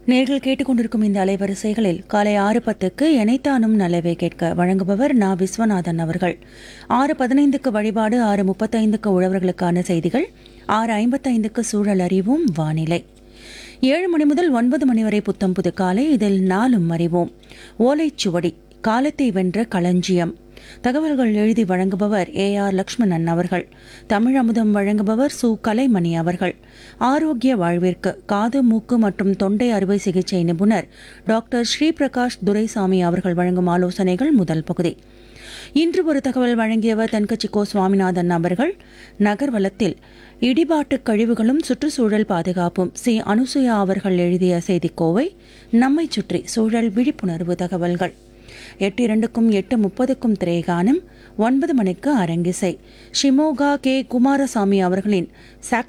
நேர்கள் கேட்டுக்கொண்டிருக்கும் இந்த அலைவரிசைகளில் காலை ஆறு பத்துக்கு எனைத்தானும் நல்லவே கேட்க வழங்குபவர் நா விஸ்வநாதன் அவர்கள் ஆறு பதினைந்துக்கு வழிபாடு ஆறு முப்பத்தைந்துக்கு உழவர்களுக்கான செய்திகள் ஆறு ஐம்பத்தைந்துக்கு சூழல் அறிவும் வானிலை ஏழு மணி முதல் ஒன்பது மணி வரை புத்தம் புது காலை இதில் நாளும் அறிவோம் ஓலைச்சுவடி காலத்தை வென்ற களஞ்சியம் தகவல்கள் எழுதி வழங்குபவர் ஏ ஆர் லக்ஷ்மணன் அவர்கள் தமிழ் அமுதம் வழங்குபவர் சு கலைமணி அவர்கள் ஆரோக்கிய வாழ்விற்கு காது மூக்கு மற்றும் தொண்டை அறுவை சிகிச்சை நிபுணர் டாக்டர் ஸ்ரீபிரகாஷ் துரைசாமி அவர்கள் வழங்கும் ஆலோசனைகள் முதல் பகுதி இன்று ஒரு தகவல் வழங்கியவர் தென்கட்சி கோ சுவாமிநாதன் அவர்கள் நகர்வலத்தில் இடிபாட்டு கழிவுகளும் சுற்றுச்சூழல் பாதுகாப்பும் சி அனுசுயா அவர்கள் எழுதிய செய்திக்கோவை நம்மை சுற்றி சூழல் விழிப்புணர்வு தகவல்கள் எட்டு இரண்டுக்கும் எட்டு முப்பதுக்கும் திரைகானம் ஒன்பது மணிக்கு அரங்கிசை ஷிமோகா கே குமாரசாமி அவர்களின் சாக்ஸ்